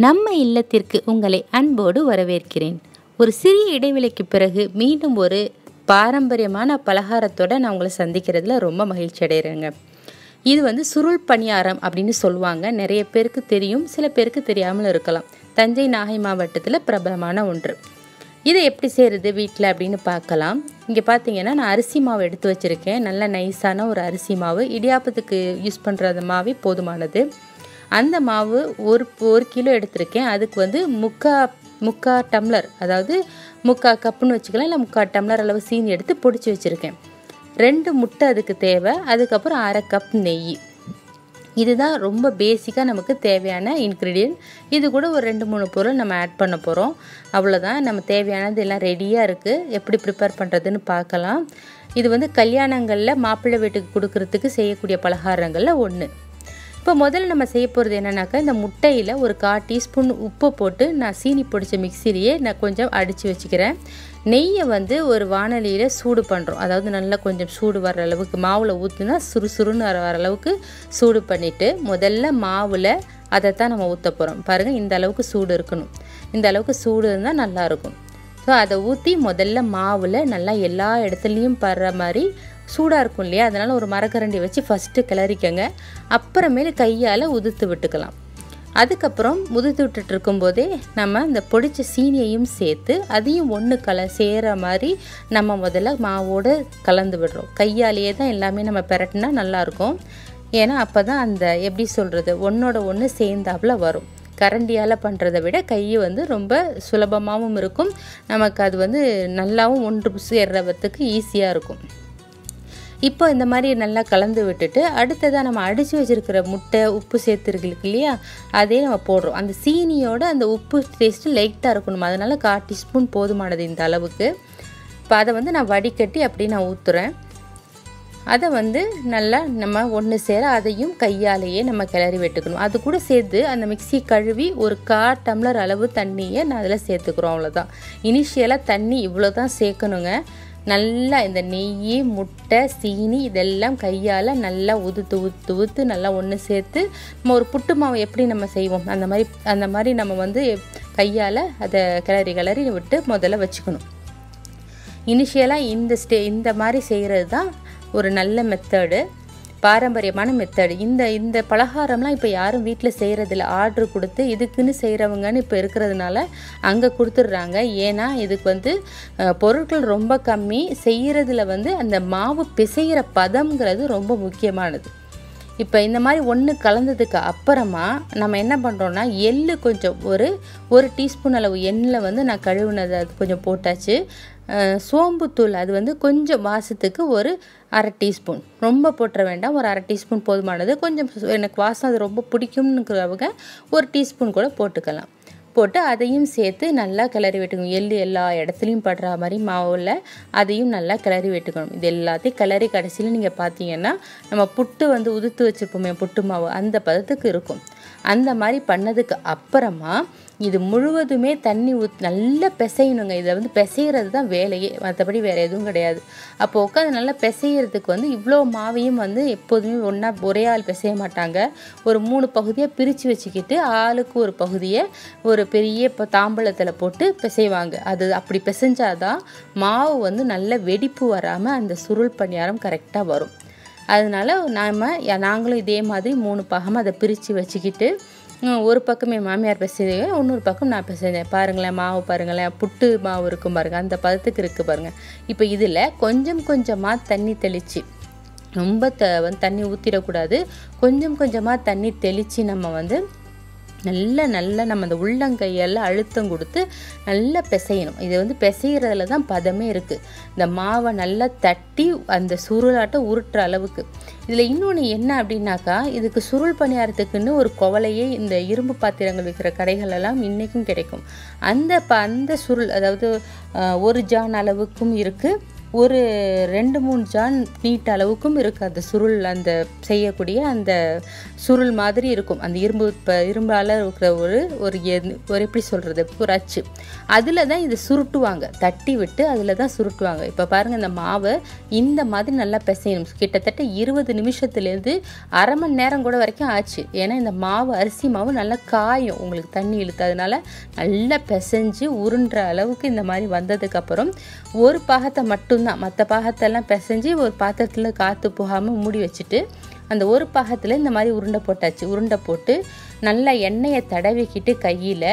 நம்ம இல்லத்திற்கு உங்களை அன்போடு வரவேற்கிறேன் ஒரு சிறிய இடைவெளிக்கு பிறகு மீண்டும் ஒரு பாரம்பரியமான பலகாரத்தோட நான் உங்களை சந்திக்கிறதுல ரொம்ப மகிழ்ச்சி அடைகிறேங்க இது வந்து சுருள் பணியாரம் அப்படின்னு சொல்லுவாங்க நிறைய பேருக்கு தெரியும் சில பேருக்கு தெரியாமல் இருக்கலாம் தஞ்சை நாகை மாவட்டத்தில் பிரபலமான ஒன்று இதை எப்படி செய்கிறது வீட்டில் அப்படின்னு பார்க்கலாம் இங்கே பார்த்தீங்கன்னா நான் அரிசி மாவு எடுத்து வச்சுருக்கேன் நல்ல நைஸான ஒரு அரிசி மாவு இடியாப்பத்துக்கு யூஸ் பண்ணுற மாவே போதுமானது அந்த மாவு ஒரு ஒரு கிலோ எடுத்திருக்கேன் அதுக்கு வந்து முக்கா முக்கா டம்ளர் அதாவது முக்கா கப்புன்னு வச்சுக்கலாம் இல்லை முக்கா டம்ளர் அளவு சீனி எடுத்து பொடிச்சு வச்சுருக்கேன் ரெண்டு முட்டை அதுக்கு தேவை அதுக்கப்புறம் அரை கப் நெய் இதுதான் ரொம்ப பேசிக்காக நமக்கு தேவையான இன்க்ரீடியன்ட் இது கூட ஒரு ரெண்டு மூணு பொருள் நம்ம ஆட் பண்ண போகிறோம் அவ்வளோதான் நம்ம தேவையானது எல்லாம் ரெடியாக இருக்குது எப்படி ப்ரிப்பேர் பண்ணுறதுன்னு பார்க்கலாம் இது வந்து கல்யாணங்களில் மாப்பிள்ளை வீட்டுக்கு கொடுக்கறதுக்கு செய்யக்கூடிய பலகாரங்களில் ஒன்று இப்போ முதல்ல நம்ம செய்ய போகிறது என்னென்னாக்கா இந்த முட்டையில் ஒரு கால் டீஸ்பூன் உப்பு போட்டு நான் சீனி பிடிச்ச மிக்சிலேயே நான் கொஞ்சம் அடித்து வச்சுக்கிறேன் நெய்யை வந்து ஒரு வானலியில் சூடு பண்ணுறோம் அதாவது நல்லா கொஞ்சம் சூடு வர அளவுக்கு மாவில் ஊற்றுனா சுறுசுறுன்னு வர வர அளவுக்கு சூடு பண்ணிவிட்டு முதல்ல மாவில் அதை தான் நம்ம ஊற்ற போகிறோம் பாருங்கள் இந்த அளவுக்கு சூடு இருக்கணும் இந்த அளவுக்கு சூடு இருந்தால் நல்லாயிருக்கும் ஸோ அதை ஊற்றி முதல்ல மாவில் நல்லா எல்லா இடத்துலையும் படுற மாதிரி சூடாக இருக்கும் இல்லையா அதனால் ஒரு மரக்கரண்டி வச்சு ஃபஸ்ட்டு கிளறிக்கங்க அப்புறமேல கையால் உதுத்து விட்டுக்கலாம் அதுக்கப்புறம் உதுத்து விட்டுட்டு இருக்கும்போதே நம்ம இந்த பொடிச்ச சீனியையும் சேர்த்து அதையும் ஒன்று கல சேர மாதிரி நம்ம முதல்ல மாவோடு கலந்து விடுறோம் கையாலேயே தான் எல்லாமே நம்ம பெரட்டினா நல்லாயிருக்கும் ஏன்னா அப்போ தான் அந்த எப்படி சொல்கிறது ஒன்றோட ஒன்று சேர்ந்தாப்புல வரும் கரண்டியால் பண்ணுறதை விட கை வந்து ரொம்ப சுலபமாகவும் இருக்கும் நமக்கு அது வந்து நல்லாவும் ஒன்று சேர்றதுக்கு ஈஸியாக இருக்கும் இப்போ இந்த மாதிரி நல்லா கலந்து விட்டுட்டு அடுத்ததாக நம்ம அடித்து வச்சுருக்கிற முட்டை உப்பு சேர்த்துருக்கு இல்லையா அதே நம்ம போடுறோம் அந்த சீனியோட அந்த உப்பு டேஸ்ட்டு லைட்டாக இருக்கணும் அதனால் கால் டீஸ்பூன் போதுமானது இந்த அளவுக்கு இப்போ அதை வந்து நான் வடிகட்டி அப்படி நான் ஊற்றுறேன் அதை வந்து நல்லா நம்ம ஒன்று சேர அதையும் கையாலேயே நம்ம கிளறி வெட்டுக்கணும் அது கூட சேர்த்து அந்த மிக்சி கழுவி ஒரு கா டம்ளர் அளவு தண்ணியை நான் அதில் சேர்த்துக்கிறோம் அவ்வளோதான் இனிஷியலாக தண்ணி இவ்வளோ தான் சேர்க்கணுங்க நல்லா இந்த நெய் முட்டை சீனி இதெல்லாம் கையால் நல்லா உதுத்து உத்து ஊத்து நல்லா ஒன்று சேர்த்து நம்ம ஒரு புட்டு மாவு எப்படி நம்ம செய்வோம் அந்த மாதிரி அந்த மாதிரி நம்ம வந்து கையால் அதை கிளறி கிளறி விட்டு முதல்ல வச்சுக்கணும் இனிஷியலாக இந்த ஸ்டே இந்த மாதிரி செய்கிறது தான் ஒரு நல்ல மெத்தடு பாரம்பரியமான மெத்தடு இந்த இந்த பலகாரம்லாம் இப்போ யாரும் வீட்டில் செய்கிறதில்ல ஆர்டர் கொடுத்து இதுக்குன்னு செய்கிறவங்கன்னு இப்போ இருக்கிறதுனால அங்கே கொடுத்துட்றாங்க ஏன்னா இதுக்கு வந்து பொருட்கள் ரொம்ப கம்மி செய்கிறதுல வந்து அந்த மாவு பிசைகிற பதம்ங்கிறது ரொம்ப முக்கியமானது இப்போ இந்த மாதிரி ஒன்று கலந்ததுக்கு அப்புறமா நம்ம என்ன பண்ணுறோன்னா எள்ளு கொஞ்சம் ஒரு ஒரு டீஸ்பூன் அளவு எண்ணெயில் வந்து நான் கழுவுனது அது கொஞ்சம் போட்டாச்சு சோம்புத்தூள் அது வந்து கொஞ்சம் வாசத்துக்கு ஒரு அரை டீஸ்பூன் ரொம்ப போட்டுற வேண்டாம் ஒரு அரை டீஸ்பூன் போதுமானது கொஞ்சம் எனக்கு வாசம் அது ரொம்ப பிடிக்கும்னுக்கிறவங்க ஒரு டீஸ்பூன் கூட போட்டுக்கலாம் போட்டு அதையும் சேர்த்து நல்லா கிளறி விட்டுக்கணும் எள்ளு எல்லா இடத்துலையும் படுற மாதிரி மாவில் அதையும் நல்லா கிளறி விட்டுக்கணும் இது எல்லாத்தையும் கிளறி கடைசியில் நீங்கள் பார்த்தீங்கன்னா நம்ம புட்டு வந்து உதுத்து வச்சுருப்போமே புட்டு மாவு அந்த பதத்துக்கு இருக்கும் அந்த மாதிரி பண்ணதுக்கு அப்புறமா இது முழுவதுமே தண்ணி ஊத் நல்லா பிசையணுங்க இதை வந்து பிசைகிறது தான் வேலையே மற்றபடி வேறு எதுவும் கிடையாது அப்போ உட்காந்து நல்லா பிசைகிறதுக்கு வந்து இவ்வளோ மாவையும் வந்து எப்போதுமே ஒன்றா ஒரே ஆள் பிசைய மாட்டாங்க ஒரு மூணு பகுதியாக பிரித்து வச்சுக்கிட்டு ஆளுக்கு ஒரு பகுதியை ஒரு பெரிய இப்போ தாம்பழத்தில் போட்டு பிசைவாங்க அது அப்படி பிசைஞ்சாதான் மாவு வந்து நல்ல வெடிப்பு வராமல் அந்த சுருள் பணியாரம் கரெக்டாக வரும் அதனால் நாம் நாங்களும் இதே மாதிரி மூணு பாகமாக அதை பிரித்து வச்சுக்கிட்டு ஒரு பக்கம் என் மாமியார் பிசைங்க இன்னொரு பக்கம் நான் பிசைஞ்சேன் பாருங்களேன் மாவு பாருங்களேன் புட்டு மாவு இருக்கும் பாருங்கள் அந்த பதத்துக்கு இருக்குது பாருங்கள் இப்போ இதில் கொஞ்சம் கொஞ்சமாக தண்ணி தெளித்து ரொம்ப த வந்து தண்ணி ஊற்றிடக்கூடாது கொஞ்சம் கொஞ்சமாக தண்ணி தெளித்து நம்ம வந்து நல்ல நல்ல நம்ம அந்த உள்ளங்கையால் அழுத்தம் கொடுத்து நல்லா பிசையணும் இது வந்து பிசைகிறதுல தான் பதமே இருக்குது இந்த மாவை நல்லா தட்டி அந்த சுருளாட்டை உருட்டுற அளவுக்கு இதில் இன்னொன்று என்ன அப்படின்னாக்கா இதுக்கு சுருள் பணியாரத்துக்குன்னு ஒரு குவலையே இந்த இரும்பு பாத்திரங்கள் விற்கிற கடைகளெல்லாம் இன்றைக்கும் கிடைக்கும் அந்த ப அந்த சுருள் அதாவது ஒரு ஜான் அளவுக்கும் இருக்குது ஒரு ரெண்டு மூணு ஜான் நீட் அளவுக்கும் இருக்குது அந்த சுருள் அந்த செய்யக்கூடிய அந்த சுருள் மாதிரி இருக்கும் அந்த இரும்பு இப்போ இரும்பால் இருக்கிற ஒரு ஒரு எது- ஒரு எப்படி சொல்கிறது ஒரு அச்சு அதில் தான் இதை சுருட்டுவாங்க தட்டி விட்டு அதில் தான் சுருட்டுவாங்க இப்போ பாருங்கள் இந்த மாவை இந்த மாதிரி நல்லா பிசையணும் கிட்டத்தட்ட இருபது நிமிஷத்துலேருந்து அரை மணி நேரம் கூட வரைக்கும் ஆச்சு ஏன்னா இந்த மாவு அரிசி மாவு நல்லா காயும் உங்களுக்கு தண்ணி இழுத்து அதனால நல்லா பிசைஞ்சு உருண்டுற அளவுக்கு இந்த மாதிரி வந்ததுக்கப்புறம் ஒரு பாகத்தை மட்டும்தான் மற்ற பாகத்தெல்லாம் பிசைஞ்சு ஒரு பாத்திரத்தில் காற்று போகாமல் மூடி வச்சுட்டு அந்த ஒரு பாகத்தில் இந்த மாதிரி உருண்டை போட்டாச்சு உருண்டை போட்டு நல்லா எண்ணெயை தடவிக்கிட்டு கையில்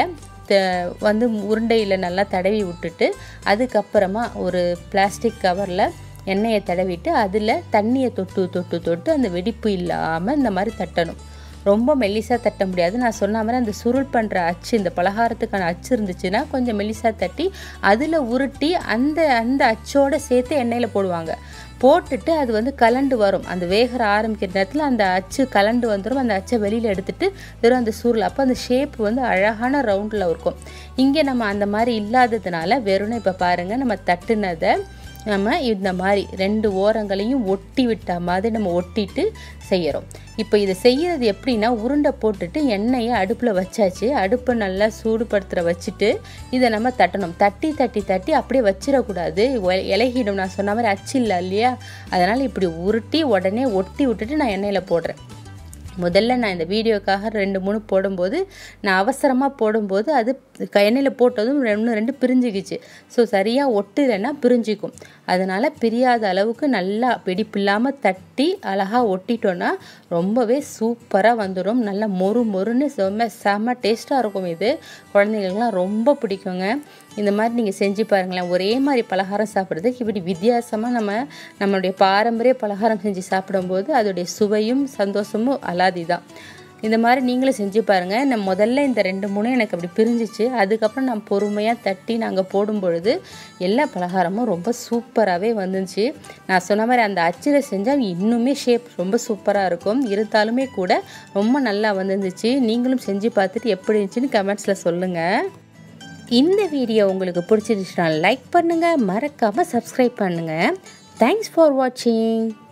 வந்து உருண்டையில் நல்லா தடவி விட்டுட்டு அதுக்கப்புறமா ஒரு பிளாஸ்டிக் கவரில் எண்ணெயை தடவிட்டு அதில் தண்ணியை தொட்டு தொட்டு தொட்டு அந்த வெடிப்பு இல்லாமல் இந்த மாதிரி தட்டணும் ரொம்ப மெல்லிசாக தட்ட முடியாது நான் சொன்ன மாதிரி அந்த சுருள் பண்ணுற அச்சு இந்த பலகாரத்துக்கான அச்சு இருந்துச்சுன்னா கொஞ்சம் மெல்லிசாக தட்டி அதில் உருட்டி அந்த அந்த அச்சோட சேர்த்து எண்ணெயில் போடுவாங்க போட்டுட்டு அது வந்து கலண்டு வரும் அந்த வேகிற ஆரம்பிக்கிற நேரத்தில் அந்த அச்சு கலண்டு வந்துடும் அந்த அச்சை வெளியில் எடுத்துட்டு வெறும் அந்த சுருள் அப்போ அந்த ஷேப் வந்து அழகான ரவுண்டில் இருக்கும் இங்கே நம்ம அந்த மாதிரி இல்லாததுனால வெறும்னு இப்போ பாருங்கள் நம்ம தட்டுனதை நம்ம இந்த மாதிரி ரெண்டு ஓரங்களையும் ஒட்டி விட்ட மாதிரி நம்ம ஒட்டிட்டு செய்கிறோம் இப்போ இதை செய்கிறது எப்படின்னா உருண்டை போட்டுட்டு எண்ணெயை அடுப்பில் வச்சாச்சு அடுப்பை நல்லா சூடுபடுத்துகிற வச்சுட்டு இதை நம்ம தட்டணும் தட்டி தட்டி தட்டி அப்படியே வச்சிடக்கூடாது ஒ- இலகிடும் நான் சொன்ன மாதிரி அச்சு இல்லை இல்லையா அதனால் இப்படி உருட்டி உடனே ஒட்டி விட்டுட்டு நான் எண்ணெயில் போடுறேன் முதல்ல நான் இந்த வீடியோக்காக ரெண்டு மூணு போடும்போது நான் அவசரமாக போடும்போது அது க- எண்ணெயில் போட்டதும் ரெண்டு ரெண்டு பிரிஞ்சுக்கிச்சு ஸோ சரியாக ஒட்டுலைன்னா பிரிஞ்சிக்கும் அதனால் பிரியாத அளவுக்கு நல்லா வெடிப்பில்லாமல் தட்டி அழகாக ஒட்டிட்டோன்னா ரொம்பவே சூப்பராக வந்துடும் நல்லா மொறு மொறுன்னு செம்ம செம்ம டேஸ்ட்டாக இருக்கும் இது குழந்தைங்களுக்குலாம் ரொம்ப பிடிக்குங்க இந்த மாதிரி நீங்கள் செஞ்சு பாருங்களேன் ஒரே மாதிரி பலகாரம் சாப்பிட்றதுக்கு இப்படி வித்தியாசமாக நம்ம நம்மளுடைய பாரம்பரிய பலகாரம் செஞ்சு சாப்பிடும்போது அதோடைய சுவையும் சந்தோஷமும் அலாதி தான் இந்த மாதிரி நீங்களும் செஞ்சு பாருங்கள் நான் முதல்ல இந்த ரெண்டு மூணு எனக்கு அப்படி பிரிஞ்சிச்சு அதுக்கப்புறம் நான் பொறுமையாக தட்டி நாங்கள் போடும் பொழுது எல்லா பலகாரமும் ரொம்ப சூப்பராகவே வந்துச்சு நான் சொன்ன மாதிரி அந்த அச்சில் செஞ்சால் இன்னுமே ஷேப் ரொம்ப சூப்பராக இருக்கும் இருந்தாலுமே கூட ரொம்ப நல்லா வந்துருந்துச்சு நீங்களும் செஞ்சு பார்த்துட்டு எப்படி இருந்துச்சுன்னு கமெண்ட்ஸில் சொல்லுங்கள் இந்த வீடியோ உங்களுக்கு பிடிச்சிருந்துச்சுன்னா லைக் பண்ணுங்கள் மறக்காமல் சப்ஸ்கிரைப் பண்ணுங்கள் தேங்க்ஸ் ஃபார் வாட்சிங்